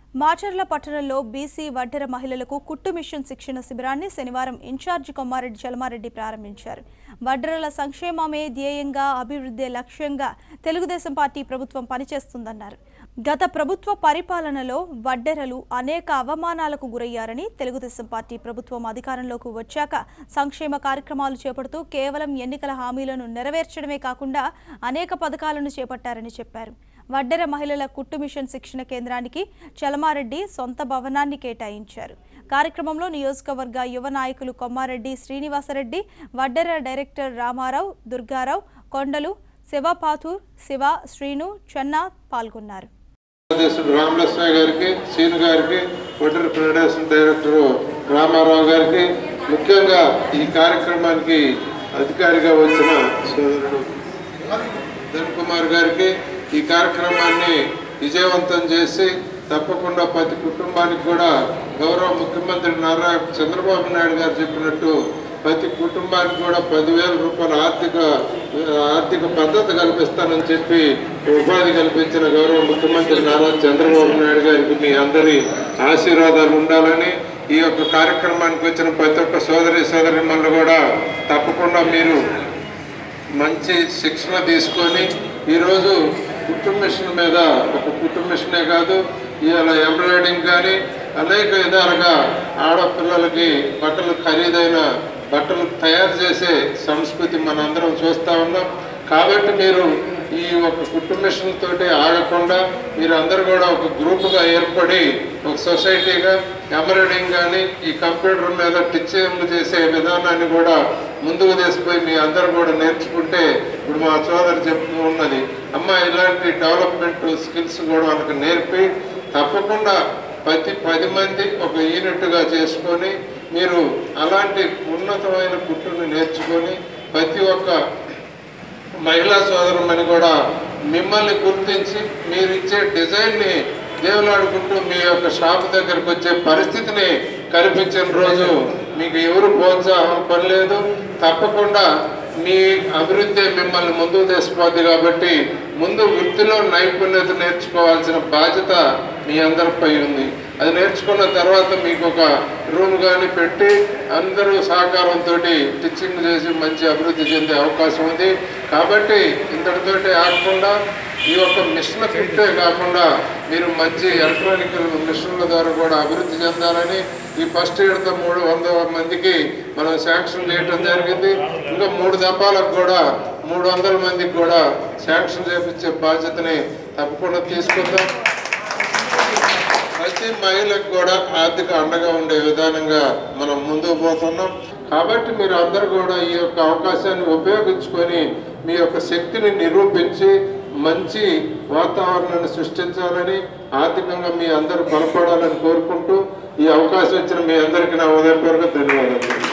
మాచర్ల పట్టణంలో బీసీ వడ్డెర మహిళలకు కుట్టు మిషన్ శిక్షణ శిబిరాన్ని శనివారం ఇన్ఛార్జి కొమ్మారెడ్డి చలమారెడ్డి ప్రారంభించారు వడ్డెరల సంక్షేమమే ధ్యేయంగా అభివృద్ధి లక్ష్యంగా తెలుగుదేశం పార్టీ ప్రభుత్వం పనిచేస్తుందన్నారు గత ప్రభుత్వ పరిపాలనలో వడ్డెరలు అనేక అవమానాలకు గురయ్యారని తెలుగుదేశం పార్టీ ప్రభుత్వం అధికారంలోకి వచ్చాక సంక్షేమ కార్యక్రమాలు చేపడుతూ కేవలం ఎన్నికల హామీలను నెరవేర్చడమే కాకుండా అనేక పథకాలను చేపట్టారని చెప్పారు వడ్డెర మహిళల కుట్టు మిషన్ శిక్షణ కేంద్రానికి చలమారెడ్డి సొంత భవనాన్ని కేటాయించారు కార్యక్రమంలో నియోజకవర్గ యువ నాయకులు కొమ్మారెడ్డి శ్రీనివాసరెడ్డి వడ్డెర డైరెక్టర్ రామారావు దుర్గారావు కొండలు శివపాథూర్ శివ శ్రీను చెన్న పాల్గొన్నారు అధ్యక్షుడు రామలక్ష్మయ్య గారికి సీను గారికి ఒడ్డర్ ఫెడరేషన్ డైరెక్టర్ రామారావు గారికి ముఖ్యంగా ఈ కార్యక్రమానికి అధికారిగా వచ్చిన సోదరుడు ధన్ కుమార్ గారికి ఈ కార్యక్రమాన్ని విజయవంతం చేసి తప్పకుండా ప్రతి కుటుంబానికి కూడా గౌరవ ముఖ్యమంత్రి నారా చంద్రబాబు నాయుడు గారు చెప్పినట్టు ప్రతి కుటుంబానికి కూడా పదివేల రూపాయల ఆర్థిక ఆర్థిక భద్రత కల్పిస్తానని చెప్పి ఉపాధి కల్పించిన గౌరవ ముఖ్యమంత్రి నారా చంద్రబాబు నాయుడు గారికి మీ అందరి ఆశీర్వాదాలు ఉండాలని ఈ యొక్క కార్యక్రమానికి వచ్చిన ప్రతి ఒక్క సోదరి సోదరిమల్ని కూడా తప్పకుండా మీరు మంచి శిక్షణ తీసుకొని ఈరోజు కుట్టు మిషన్ మీద ఒక కుట్టు మిషనే కాదు ఇవాళ ఎంబ్రాయిడింగ్ కానీ అనేక విధాలుగా ఆడపిల్లలకి బట్టలు ఖరీదైన బట్టలు తయారు చేసే సంస్కృతి మనందరం చూస్తూ ఉన్నాం కాబట్టి మీరు ఈ ఒక కుట్టు మిషన్ తోటి ఆగకుండా మీరు అందరూ కూడా ఒక గ్రూపుగా ఏర్పడి ఒక సొసైటీగా ఎంబ్రాయిడింగ్ కానీ ఈ కంప్యూటర్ మీద టీచింగ్ చేసే విధానాన్ని కూడా ముందుకు తీసుకుపోయి మీ అందరూ కూడా నేర్చుకుంటే ఇప్పుడు మా సోదరు చెప్తూ ఉన్నది అమ్మ ఇలాంటి డెవలప్మెంట్ స్కిల్స్ కూడా వాళ్ళకి నేర్పి తప్పకుండా ప్రతి పది మంది ఒక యూనిట్గా చేసుకొని మీరు అలాంటి ఉన్నతమైన కుట్టుని నేర్చుకొని ప్రతి ఒక్క మహిళా సోదరుమని కూడా మిమ్మల్ని గుర్తించి మీరు ఇచ్చే డిజైన్ని దేవులాడుకుంటూ మీ యొక్క షాప్ దగ్గరకు వచ్చే పరిస్థితిని కల్పించిన రోజు మీకు ఎవరు ప్రోత్సాహం పని లేదు తప్పకుండా మీ అభివృద్ధి మిమ్మల్ని ముందుకు తీసుకుపోద్ది కాబట్టి ముందు వృత్తిలో నైపుణ్యత నేర్చుకోవాల్సిన బాధ్యత మీ అందరిపై ఉంది అది నేర్చుకున్న తర్వాత మీకు ఒక రూమ్ కానీ పెట్టి అందరూ సహకారంతో టీచింగ్ చేసి మంచి అభివృద్ధి చెందే అవకాశం ఉంది కాబట్టి ఇంతటితోటి ఆగకుండా ఈ యొక్క మిషన్ ఫిట్టే కాకుండా మీరు మంచి ఎలక్ట్రానిక్ మిషన్ల ద్వారా కూడా అభివృద్ధి చెందాలని ఈ ఫస్ట్ ఇయర్తో మూడు వంద మందికి మనం శాంక్షన్ చేయడం జరిగింది ఇంకా మూడు దఫాలకు కూడా మూడు వందల మందికి కూడా శాంక్షన్ చేపించే బాధ్యతని తప్పకుండా తీసుకుందాం ప్రతి మహిళకు కూడా ఆర్థిక అండగా ఉండే విధానంగా మనం ముందుకు పోతున్నాం కాబట్టి మీరు అందరూ కూడా ఈ యొక్క అవకాశాన్ని ఉపయోగించుకొని మీ యొక్క శక్తిని నిరూపించి మంచి వాతావరణాన్ని సృష్టించాలని ఆర్థికంగా మీ అందరూ బలపడాలని కోరుకుంటూ ఈ అవకాశం ఇచ్చిన మీ అందరికీ నా ఉదయపూర్వక ధన్యవాదాలు